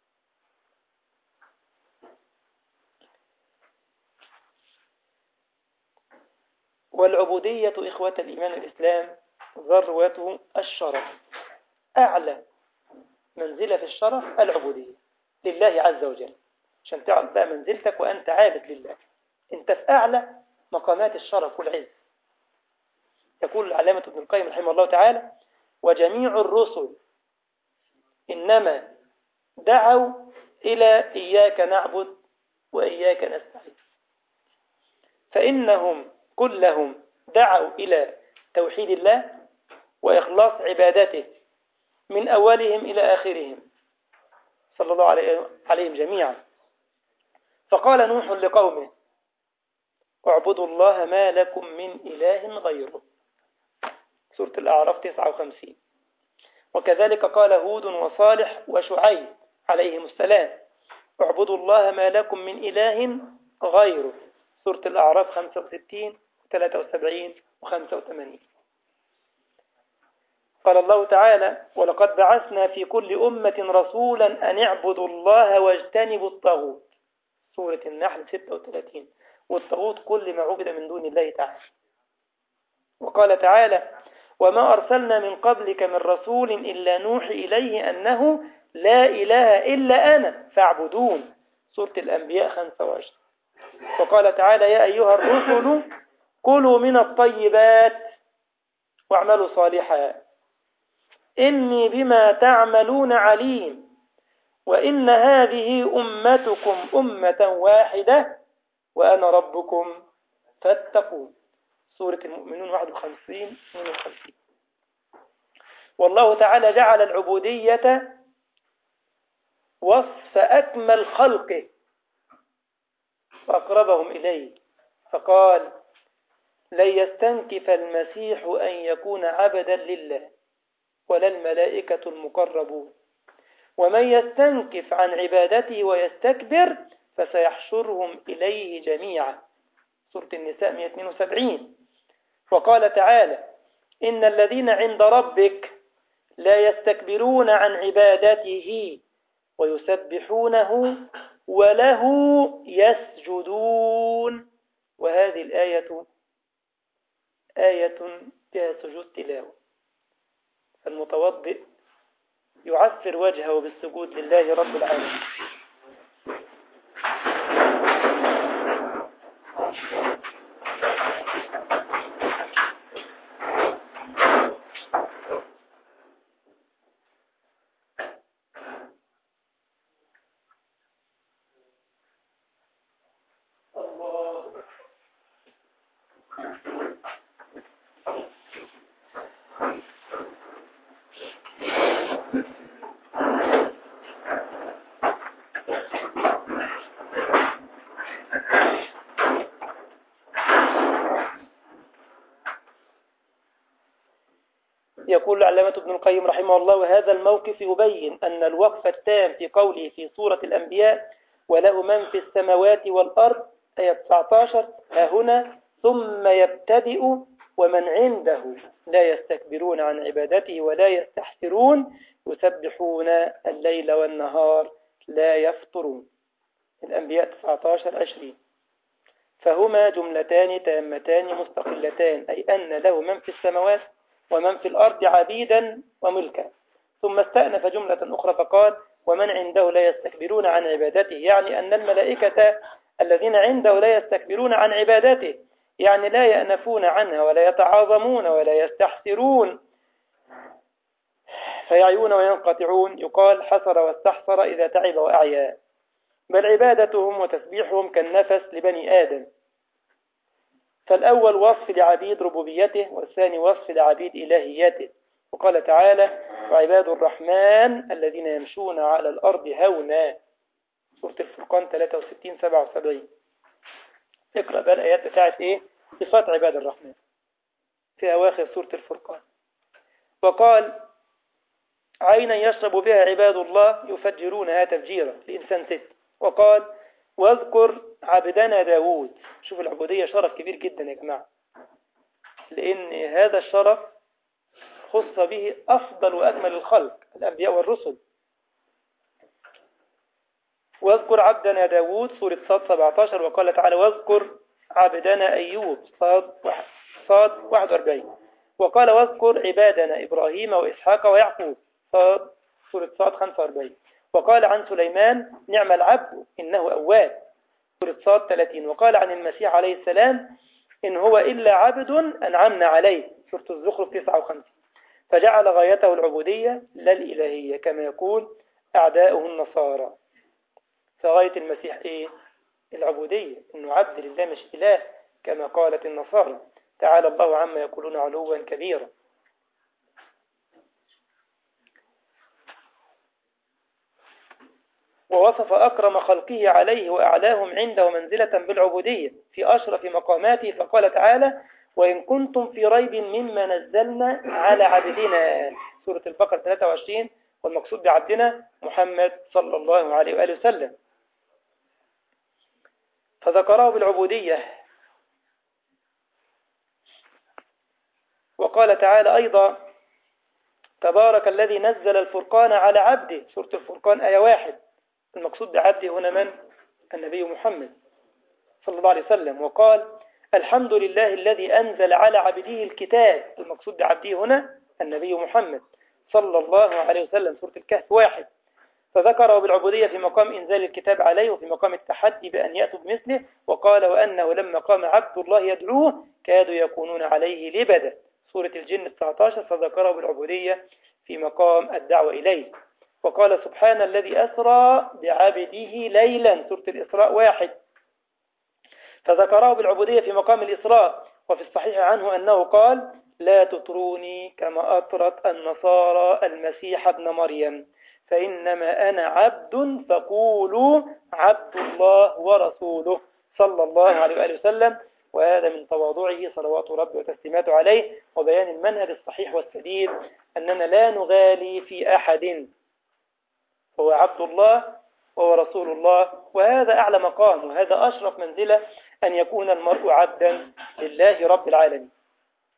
والعبودية إخوة الإيمان الإسلام ذروة الشرف أعلى منزلة في الشرف العبودية لله عز وجل عشان تعرف بقى منزلتك وأنت عابد لله أنت في أعلى مقامات الشرف والعز يقول العلامة ابن القيم رحمه الله تعالى وجميع الرسل إنما دعوا إلى إياك نعبد وإياك نستعين فإنهم كلهم دعوا إلى توحيد الله وإخلاص عبادته من أولهم إلى آخرهم صلى الله عليهم جميعا فقال نوح لقومه اعبدوا الله ما لكم من إله غيره سورة الأعراف 59 وكذلك قال هود وصالح وشعيب عليهم السلام اعبدوا الله ما لكم من إله غيره سورة الأعراف 65 73 و85 قال الله تعالى ولقد بعثنا في كل أمة رسولا أن اعبدوا الله واجتنبوا الطاغوت سورة النحل 36 والطاغوت كل ما عبد من دون الله تعالى وقال تعالى وما أرسلنا من قبلك من رسول إلا نوحي إليه أنه لا إله إلا أنا فاعبدون سورة الأنبياء 25 وقال تعالى يا أيها الرسل كلوا من الطيبات واعملوا صالحا إني بما تعملون عليم وإن هذه أمتكم أمة واحدة وأنا ربكم فاتقون سورة المؤمنون 51 52 والله تعالى جعل العبودية وصف أكمل خلقه وأقربهم إليه فقال لن يستنكف المسيح أن يكون عبدا لله ولا الملائكة المقربون ومن يستنكف عن عبادته ويستكبر فسيحشرهم إليه جميعا سورة النساء 172 وقال تعالى إن الذين عند ربك لا يستكبرون عن عبادته ويسبحونه وله يسجدون وهذه الآية آية فيها سجود تلاوة المتوضئ يعفر وجهه بالسجود لله رب العالمين يقول العلامة ابن القيم رحمه الله وهذا الموقف يبين أن الوقف التام في قوله في سورة الأنبياء وله من في السماوات والأرض آية 19 ها هنا ثم يبتدئ ومن عنده لا يستكبرون عن عبادته ولا يستحسرون يسبحون الليل والنهار لا يفطرون الأنبياء 19 20 فهما جملتان تامتان مستقلتان أي أن له من في السماوات ومن في الأرض عبيدا وملكا ثم استأنف جملة أخرى فقال ومن عنده لا يستكبرون عن عبادته يعني أن الملائكة الذين عنده لا يستكبرون عن عبادته يعني لا يأنفون عنها ولا يتعاظمون ولا يستحسرون فيعيون وينقطعون يقال حسر واستحسر إذا تعب وأعيا بل عبادتهم وتسبيحهم كالنفس لبني آدم فالأول وصف لعبيد ربوبيته والثاني وصف لعبيد إلهيته وقال تعالى وعباد الرحمن الذين يمشون على الأرض هونا سورة الفرقان 63 77 اقرأ بقى الآيات بتاعت إيه صفات عباد الرحمن في أواخر سورة الفرقان وقال عينا يشرب بها عباد الله يفجرونها تفجيرا الإنسان ست وقال واذكر عبدنا داود شوف العبودية شرف كبير جدا يا جماعة لأن هذا الشرف خص به أفضل وأكمل الخلق الأنبياء والرسل واذكر عبدنا داود سورة صاد 17 وقال تعالى واذكر عبدنا أيوب صاد صاد 41 وقال واذكر عبادنا إبراهيم وإسحاق ويعقوب صاد سورة صاد 45 وقال عن سليمان نعم العبد إنه أواب سورة صاد 30 وقال عن المسيح عليه السلام إن هو إلا عبد أنعمنا عليه سورة الزخرف 59 فجعل غايته العبودية لا الإلهية كما يقول أعداؤه النصارى فغاية المسيح إيه؟ العبودية إنه عبد لله مش إله كما قالت النصارى تعالى الله عما يقولون علوا كبيرا ووصف أكرم خلقه عليه وأعلاهم عنده منزلة بالعبودية في أشرف مقاماته فقال تعالى وإن كنتم في ريب مما نزلنا على عبدنا سورة البقرة 23 والمقصود بعبدنا محمد صلى الله عليه وآله وسلم فذكره بالعبودية وقال تعالى أيضا تبارك الذي نزل الفرقان على عبده سورة الفرقان آية واحد المقصود بعبده هنا من؟ النبي محمد صلى الله عليه وسلم وقال الحمد لله الذي أنزل على عبده الكتاب المقصود بعبده هنا النبي محمد صلى الله عليه وسلم سورة الكهف واحد فذكره بالعبودية في مقام إنزال الكتاب عليه وفي مقام التحدي بأن يأتوا بمثله وقال وأنه لما قام عبد الله يدعوه كادوا يكونون عليه لبدا سورة الجن 19 فذكره بالعبودية في مقام الدعوة إليه وقال سبحان الذي أسرى بعبده ليلا سورة الإسراء واحد فذكره بالعبودية في مقام الإسراء وفي الصحيح عنه أنه قال لا تطروني كما أطرت النصارى المسيح ابن مريم فإنما أنا عبد فقولوا عبد الله ورسوله صلى الله عليه وآله وسلم وهذا من تواضعه صلوات ربي وتسليماته عليه وبيان المنهج الصحيح والسديد أننا لا نغالي في أحد هو عبد الله وهو رسول الله وهذا أعلى مقام وهذا أشرف منزلة أن يكون المرء عبدا لله رب العالمين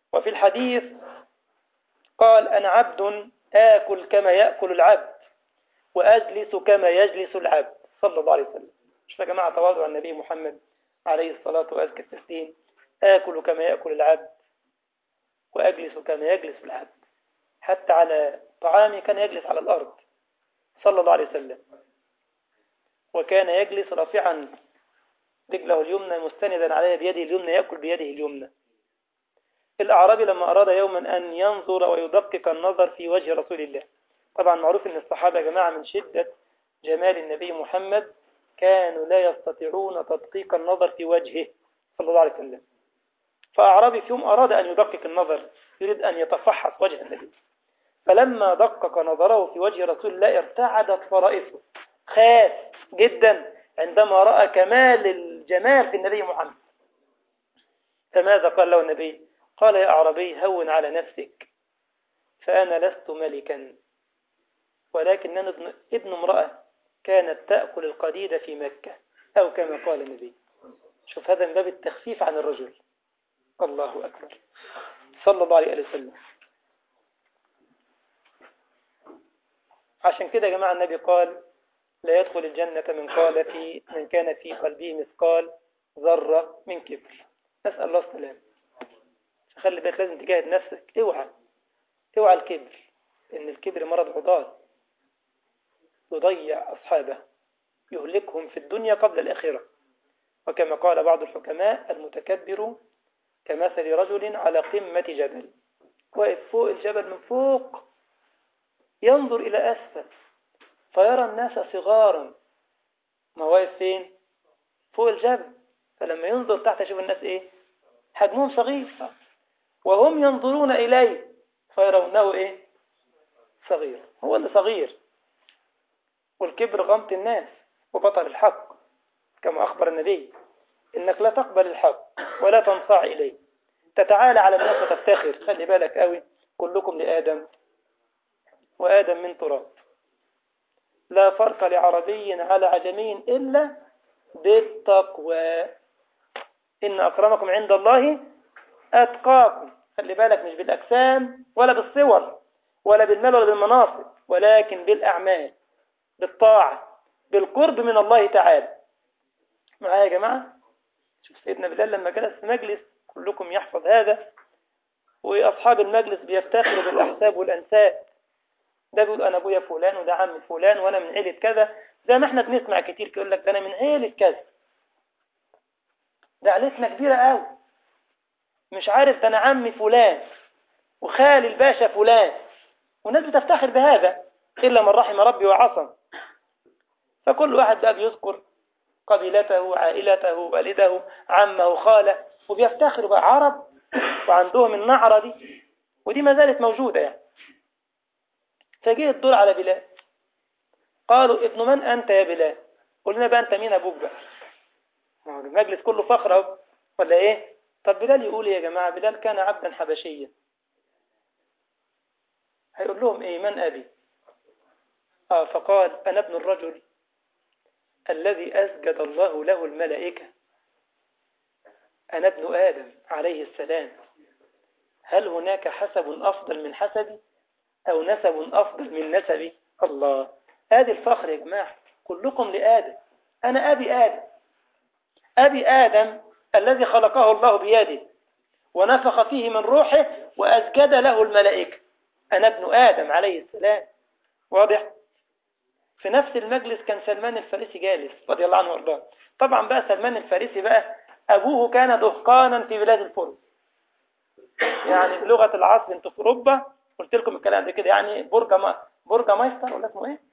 وفي الحديث قال أنا عبد آكل كما يأكل العبد وأجلس كما يجلس العبد صلى الله عليه وسلم شوف يا جماعة تواضع النبي محمد عليه الصلاة وأزكى التسليم آكل كما يأكل العبد وأجلس كما يجلس العبد حتى على طعامه كان يجلس على الأرض صلى الله عليه وسلم وكان يجلس رافعا رجله اليمنى مستندا عليها بيده اليمنى يأكل بيده اليمنى الأعرابي لما أراد يوما أن ينظر ويدقق النظر في وجه رسول الله طبعا معروف أن الصحابة يا جماعة من شدة جمال النبي محمد كانوا لا يستطيعون تدقيق النظر في وجهه صلى الله عليه وسلم فأعرابي فيهم أراد أن يدقق النظر يريد أن يتفحص وجه النبي فلما دقق نظره في وجه رسول الله ارتعدت فرائسه خاف جدا عندما رأى كمال الجمال في النبي محمد فماذا قال له النبي قال يا أعربي هون على نفسك فأنا لست ملكا ولكن أنا ابن, ابن امرأة كانت تأكل القديد في مكة أو كما قال النبي شوف هذا من باب التخفيف عن الرجل الله أكبر صلى الله عليه وسلم عشان كده يا جماعة النبي قال لا يدخل الجنة من قال في من كان في قلبه مثقال ذرة من كبر نسأل الله السلام خلي بالك لازم تجاهد نفسك اوعى اوعى الكبر ان الكبر مرض عضال يضيع أصحابه يهلكهم في الدنيا قبل الآخرة وكما قال بعض الحكماء المتكبر كمثل رجل على قمة جبل واقف فوق الجبل من فوق ينظر إلى أسفل فيرى الناس صغارا ما واقف فين فوق الجبل فلما ينظر تحت يشوف الناس ايه حجمهم صغير وهم ينظرون إليه فيرونه ايه صغير هو اللي صغير والكبر غمط الناس وبطل الحق كما أخبر النبي إنك لا تقبل الحق ولا تنصاع إليه تتعالى على الناس وتفتخر خلي بالك قوي كلكم لآدم وآدم من تراب لا فرق لعربي على عجمي إلا بالتقوى إن أكرمكم عند الله أتقاكم خلي بالك مش بالأجسام ولا بالصور ولا بالمال ولا بالمناصب ولكن بالأعمال بالطاعة بالقرب من الله تعالى معايا يا جماعة شوف سيدنا بلال لما جلس في مجلس كلكم يحفظ هذا وأصحاب المجلس بيفتخروا بالأحساب والأنساب ده بيقول أنا أبويا فلان وده عم فلان وأنا من عيلة كذا زي ما احنا بنسمع كتير يقول لك ده أنا من عيلة كذا ده عيلتنا كبيرة قوي مش عارف ده أنا عمي فلان وخالي الباشا فلان والناس بتفتخر بهذا إلا من رحم ربي وعصم فكل واحد بقى بيذكر قبيلته عائلته والده عمه خاله وبيفتخروا بقى عرب وعندهم النعرة دي ودي ما زالت موجودة يعني فجه الدور على بلال قالوا ابن من أنت يا بلال قلنا بقى أنت مين أبوك بقى المجلس كله فخر اهو ولا إيه طب بلال يقول يا جماعة بلال كان عبدا حبشيا هيقول لهم إيه من أبي آه فقال أنا ابن الرجل الذي أسجد الله له الملائكة أنا ابن آدم عليه السلام هل هناك حسب أفضل من حسبي أو نسب أفضل من نسبي الله هذه الفخر يا جماعة كلكم لآدم أنا أبي آدم أبي آدم الذي خلقه الله بيده ونفخ فيه من روحه وأسجد له الملائكة أنا ابن آدم عليه السلام واضح في نفس المجلس كان سلمان الفارسي جالس رضي الله عنه وارضاه طبعا بقى سلمان الفارسي بقى أبوه كان دهقانا في بلاد الفرس يعني بلغة العصر انتوا في أوروبا قلت لكم الكلام ده كده يعني برج ما برج مايستر ولا اسمه ايه؟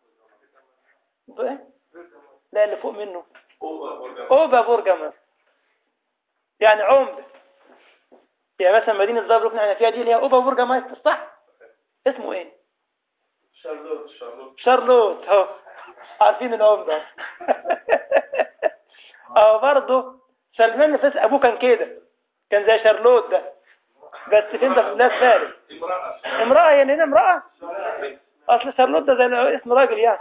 ايه؟ لا اللي فوق منه أوبا برج مايستر يعني عمدة يعني مثلا مدينة زابروك احنا فيها دي اللي هي أوبا برج مايستر صح؟ اسمه ايه؟ شارلوت شارلوت شارلوت اهو عارفين العمدة اه برضه سلمان نفس ابوه كان كده كان زي شارلوت ده بس فين ده في بلاد فارس امرأة امرأة يعني هنا امرأة اصل شارلوت ده زي اسم راجل يعني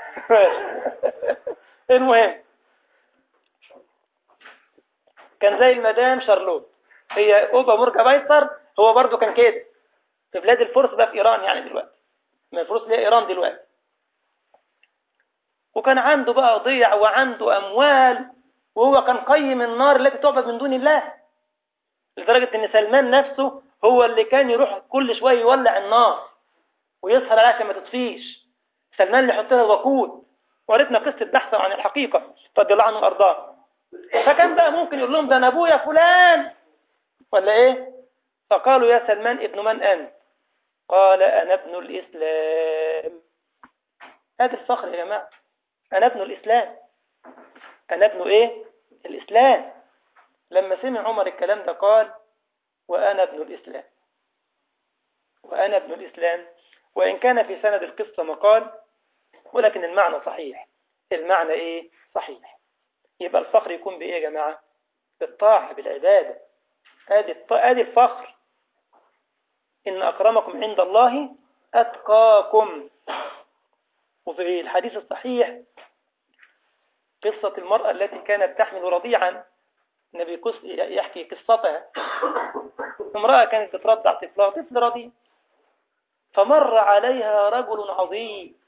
المهم كان زي المدام شارلوت هي اوبا مرجع بايسر هو برضه كان كده في بلاد الفرس بقى في إيران يعني دلوقتي ما الفرس اللي هي إيران دلوقتي وكان عنده بقى ضيع وعنده أموال وهو كان قيم النار التي تعبد من دون الله لدرجة ان سلمان نفسه هو اللي كان يروح كل شوية يولع النار ويسهر عليها عشان ما تطفيش سلمان اللي يحط لها وقود وقريتنا قصة بحث عن الحقيقة رضي الله عنه وارضاه فكان بقى ممكن يقول لهم ده انا ابويا فلان ولا ايه فقالوا يا سلمان ابن من انت قال انا ابن الاسلام هذا الفخر يا جماعة انا ابن الاسلام انا ابن ايه الاسلام لما سمع عمر الكلام ده قال وأنا ابن الإسلام وأنا ابن الإسلام وإن كان في سند القصة مقال ولكن المعنى صحيح المعنى إيه صحيح يبقى الفخر يكون بإيه يا جماعة بالطاعة بالعبادة هذه هذه الفخر إن أكرمكم عند الله أتقاكم وفي الحديث الصحيح قصة المرأة التي كانت تحمل رضيعا النبي يحكي قصتها امرأة كانت بترضع طفلها طفل رضيع فمر عليها رجل عظيم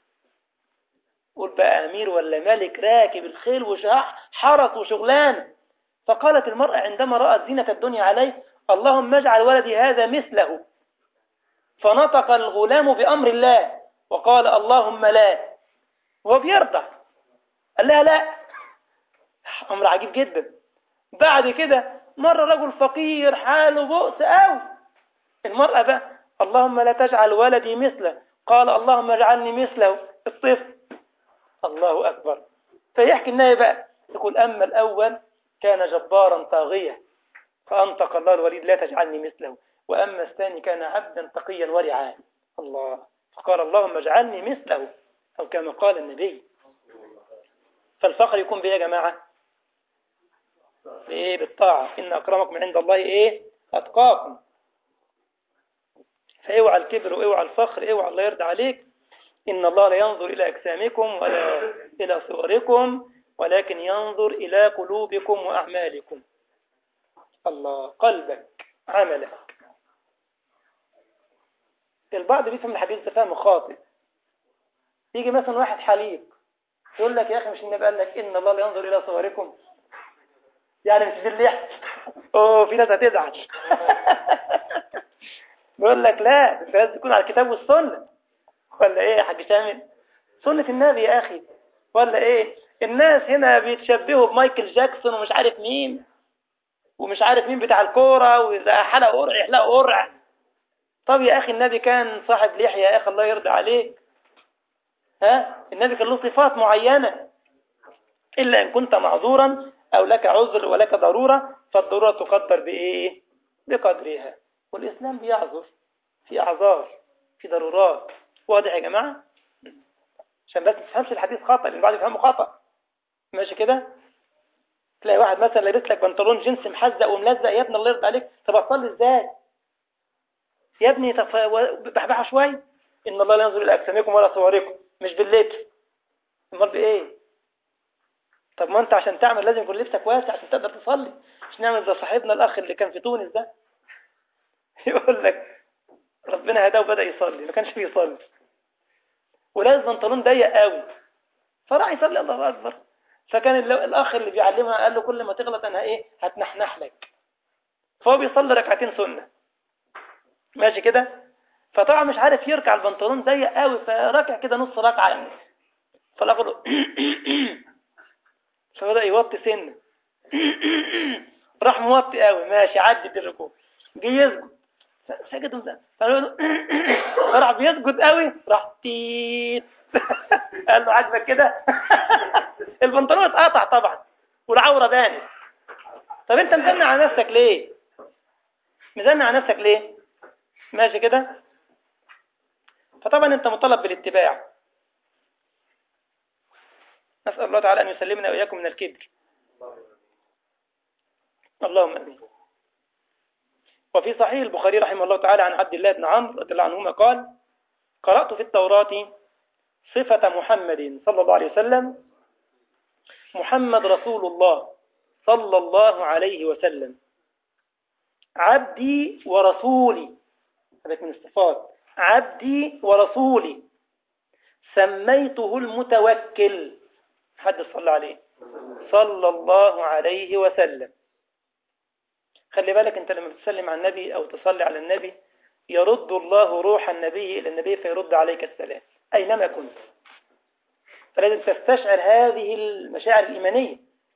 قول بقى أمير ولا ملك راكب الخيل وشاح حرس وشغلان فقالت المرأة عندما رأت زينة الدنيا عليه اللهم اجعل ولدي هذا مثله فنطق الغلام بأمر الله وقال اللهم لا وهو بيرضع قال لها لا أمر عجيب جدا بعد كده مرة رجل فقير حاله بؤس قوي المرأة بقى اللهم لا تجعل ولدي مثله قال اللهم اجعلني مثله الطفل الله أكبر فيحكي النبي بقى يقول أما الأول كان جبارا طاغيا فأنطق الله الوليد لا تجعلني مثله وأما الثاني كان عبدا تقيا ورعا الله فقال اللهم اجعلني مثله أو كما قال النبي فالفقر يكون بإيه يا جماعة بإيه بالطاعة إن أكرمكم عند الله إيه أتقاكم فاوعى الكبر واوعى الفخر اوعى الله يرضى عليك إن الله لا ينظر إلى أجسامكم ولا إلى صوركم ولكن ينظر إلى قلوبكم وأعمالكم الله قلبك عملك البعض بيفهم الحديث ده فهم خاطئ يجي مثلا واحد حليق يقول لك يا أخي مش النبي قال لك إن الله لا ينظر إلى صوركم يعني مش باللحية اوه في ناس هتزعل بيقول لك لا انت لازم تكون على الكتاب والسنة ولا ايه يا حاج شامل سنة النبي يا اخي ولا ايه الناس هنا بيتشبهوا بمايكل جاكسون ومش عارف مين ومش عارف مين بتاع الكورة واذا حلق قرع يحلق قرع طب يا اخي النبي كان صاحب لحية يا اخي الله يرضى عليك ها النبي كان له صفات معينة إلا إن كنت معذورا أو لك عذر ولك ضرورة فالضرورة تقدر بإيه بقدرها والإسلام بيعذر في أعذار في ضرورات واضح يا جماعة عشان بس ما تفهمش الحديث خطأ لأن بعض يفهمه خطأ ماشي كده تلاقي واحد مثلا لابس لك بنطلون جينز محزق وملزق يا ابني الله يرضى عليك طب اصلي ازاي يا ابني طب بحبحها شويه ان الله لا ينظر الى اجسامكم ولا صوركم مش باللبس امال بايه طب ما انت عشان تعمل لازم يكون لبسك واسع عشان تقدر تصلي مش نعمل زي صاحبنا الاخ اللي كان في تونس ده يقول لك ربنا هداه وبدا يصلي ما كانش بيصلي ولابس بنطلون ضيق قوي فراح يصلي الله اكبر فكان الاخ اللي بيعلمها قال له كل ما تغلط انا ايه هتنحنح لك فهو بيصلي ركعتين سنه ماشي كده فطبعا مش عارف يركع البنطلون ضيق قوي فركع كده نص ركعه يعني فلاقوا له فبدا يوطي سنه راح موطي قوي ماشي عدت الركوع جه يسجد سجد فراح بيسجد قوي راح تيت قال له عاجبك كده البنطلون اتقطع طبعا والعوره بانت طب انت مزنع على نفسك ليه مزنع على نفسك ليه ماشي كده فطبعا انت مطالب بالاتباع نسأل الله تعالى أن يسلمنا وإياكم من الكبر اللهم أمين وفي صحيح البخاري رحمه الله تعالى عن عبد الله بن عمرو رضي الله عنهما قال قرأت في التوراة صفة محمد صلى الله عليه وسلم محمد رسول الله صلى الله عليه وسلم عبدي ورسولي هذا من الصفات عبدي ورسولي سميته المتوكل حد صلى عليه صلى الله عليه وسلم خلي بالك انت لما بتسلم على النبي او تصلي على النبي يرد الله روح النبي الى النبي فيرد عليك السلام اينما كنت فلازم تستشعر هذه المشاعر الايمانيه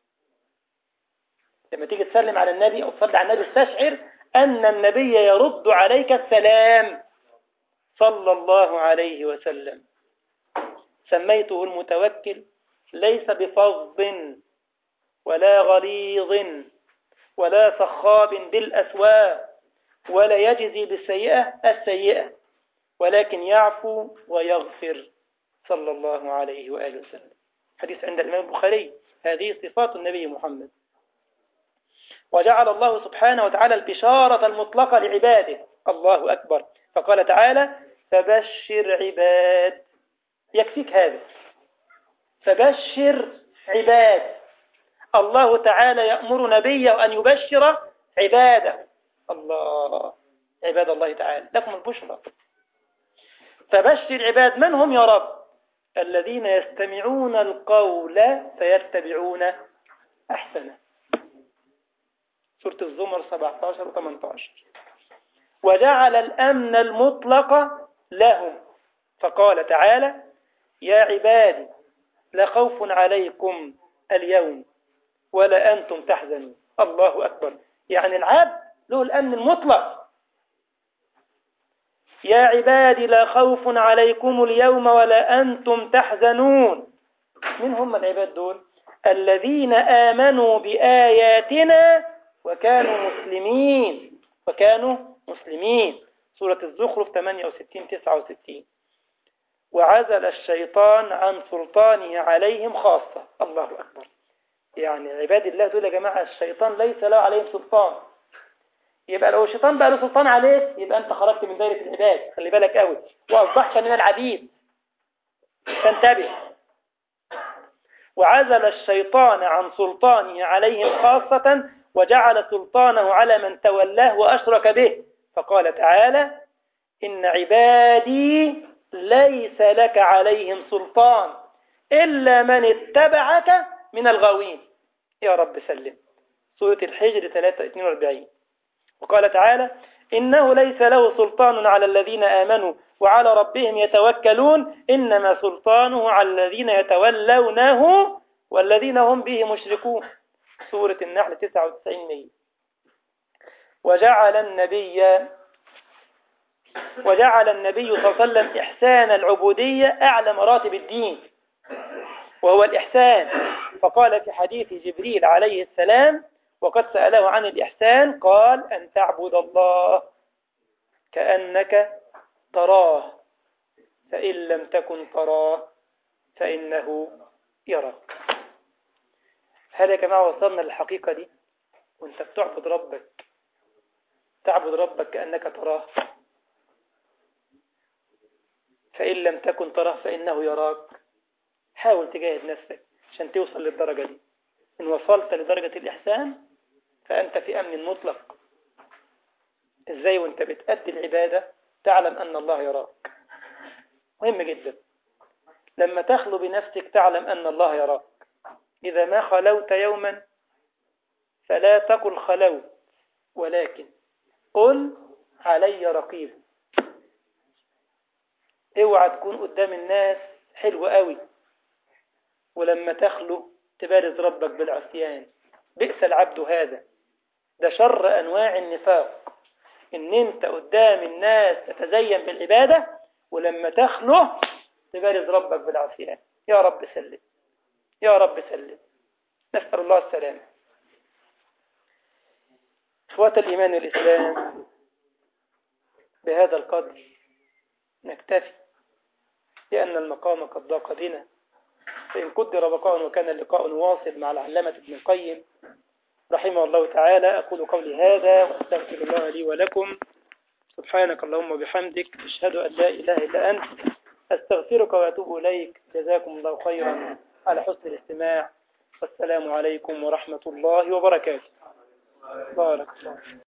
لما تيجي تسلم على النبي او تصلي على النبي استشعر ان النبي يرد عليك السلام صلى الله عليه وسلم سميته المتوكل ليس بفظ ولا غليظ ولا صخاب بالأسواق ولا يجزي بالسيئة السيئة ولكن يعفو ويغفر صلى الله عليه وآله وسلم حديث عند الإمام البخاري هذه صفات النبي محمد وجعل الله سبحانه وتعالى البشارة المطلقة لعباده الله أكبر فقال تعالى فبشر عباد يكفيك هذا فبشر عباد الله تعالى يأمر نبيه أن يبشر عباده الله عباد الله تعالى لكم البشرى فبشر عباد من هم يا رب الذين يستمعون القول فيتبعون أحسنه سورة الزمر 17 و 18 وجعل الأمن المطلق لهم فقال تعالى يا عبادي لا خوف عليكم اليوم ولا أنتم تحزنون الله أكبر يعني العبد له الأمن المطلق يا عبادي لا خوف عليكم اليوم ولا أنتم تحزنون من هم العباد دول الذين آمنوا بآياتنا وكانوا مسلمين وكانوا مسلمين سورة الزخرف 68 69 وعزل الشيطان عن سلطانه عليهم خاصة الله أكبر يعني عباد الله دول يا جماعة الشيطان ليس له عليهم سلطان يبقى لو الشيطان بقى له سلطان عليك يبقى أنت خرجت من دائرة العباد خلي بالك قوي وأصبحت من العبيد فانتبه وعزل الشيطان عن سلطانه عليهم خاصة وجعل سلطانه على من تولاه وأشرك به فقال تعالى إن عبادي ليس لك عليهم سلطان إلا من اتبعك من الغاوين يا رب سلم سورة الحجر 42 وقال تعالى إنه ليس له سلطان على الذين آمنوا وعلى ربهم يتوكلون إنما سلطانه على الذين يتولونه والذين هم به مشركون سورة النحل 99 مية وجعل النبي وجعل النبي صلى الله عليه وسلم إحسان العبودية أعلى مراتب الدين وهو الإحسان فقال في حديث جبريل عليه السلام وقد سأله عن الإحسان قال أن تعبد الله كأنك تراه فإن لم تكن تراه فإنه يراك هل يا جماعة وصلنا للحقيقة دي وانت بتعبد ربك تعبد ربك كأنك تراه فإن لم تكن تراه فإنه يراك حاول تجاهد نفسك عشان توصل للدرجة دي إن وصلت لدرجة الإحسان فأنت في أمن مطلق إزاي وانت بتأدي العبادة تعلم أن الله يراك مهم جدا لما تخلو بنفسك تعلم أن الله يراك إذا ما خلوت يوما فلا تقل خلوت ولكن قل علي رقيب اوعى تكون قدام الناس حلو قوي ولما تخلو تبارز ربك بالعصيان بئس العبد هذا ده شر أنواع النفاق إن أنت قدام الناس تتزين بالعبادة ولما تخلو تبارز ربك بالعصيان يا رب سلم يا رب سلم نسأل الله السلامة إخوة الإيمان والإسلام بهذا القدر نكتفي لأن المقام قد ضاق بنا فإن قدر بقاء وكان اللقاء واصل مع العلامة ابن القيم رحمه الله تعالى أقول قولي هذا وأستغفر الله لي ولكم سبحانك اللهم وبحمدك أشهد أن لا إله إلا أنت أستغفرك وأتوب إليك جزاكم الله خيرا على حسن الاستماع والسلام عليكم ورحمة الله وبركاته بارك الله